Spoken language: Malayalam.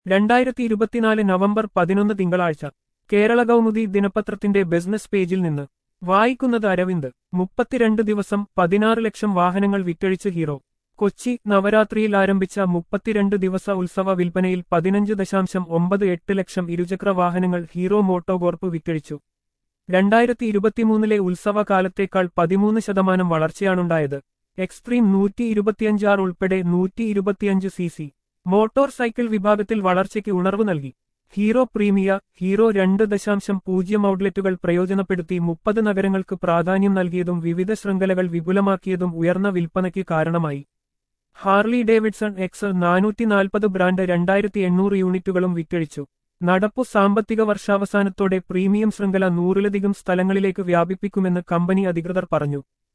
രണ്ടായിരത്തി ഇരുപത്തിനാല് നവംബർ പതിനൊന്ന് തിങ്കളാഴ്ച കേരള കൗമുദി ദിനപത്രത്തിന്റെ ബിസിനസ് പേജിൽ നിന്ന് വായിക്കുന്നത് അരവിന്ദ് മുപ്പത്തിരണ്ട് ദിവസം പതിനാറ് ലക്ഷം വാഹനങ്ങൾ വിറ്റഴിച്ച് ഹീറോ കൊച്ചി നവരാത്രിയിൽ ആരംഭിച്ച മുപ്പത്തിരണ്ട് ദിവസ ഉത്സവ വിൽപ്പനയിൽ പതിനഞ്ച് ദശാംശം ഒമ്പത് എട്ട് ലക്ഷം ഇരുചക്ര വാഹനങ്ങൾ ഹീറോ മോട്ടോകോർപ്പ് വിറ്റഴിച്ചു രണ്ടായിരത്തി ഇരുപത്തിമൂന്നിലെ ഉത്സവകാലത്തേക്കാൾ പതിമൂന്ന് ശതമാനം വളർച്ചയാണുണ്ടായത് എക്സ്ട്രീം നൂറ്റി ഇരുപത്തിയഞ്ചാർ ഉൾപ്പെടെ നൂറ്റി ഇരുപത്തിയഞ്ച് സി സി മോട്ടോർ സൈക്കിൾ വിഭാഗത്തിൽ വളർച്ചയ്ക്ക് ഉണർവ് നൽകി ഹീറോ പ്രീമിയ ഹീറോ രണ്ട് ദശാംശം പൂജ്യം ഔട്ട്ലെറ്റുകൾ പ്രയോജനപ്പെടുത്തി മുപ്പത് നഗരങ്ങൾക്ക് പ്രാധാന്യം നൽകിയതും വിവിധ ശൃംഖലകൾ വിപുലമാക്കിയതും ഉയർന്ന വിൽപ്പനയ്ക്ക് കാരണമായി ഹാർലി ഡേവിഡ്സൺ എക്സ് നാനൂറ്റി നാൽപ്പത് ബ്രാൻഡ് രണ്ടായിരത്തി എണ്ണൂറ് യൂണിറ്റുകളും വിറ്റഴിച്ചു നടപ്പു സാമ്പത്തിക വർഷാവസാനത്തോടെ പ്രീമിയം ശൃംഖല നൂറിലധികം സ്ഥലങ്ങളിലേക്ക് വ്യാപിപ്പിക്കുമെന്ന് കമ്പനി അധികൃതർ പറഞ്ഞു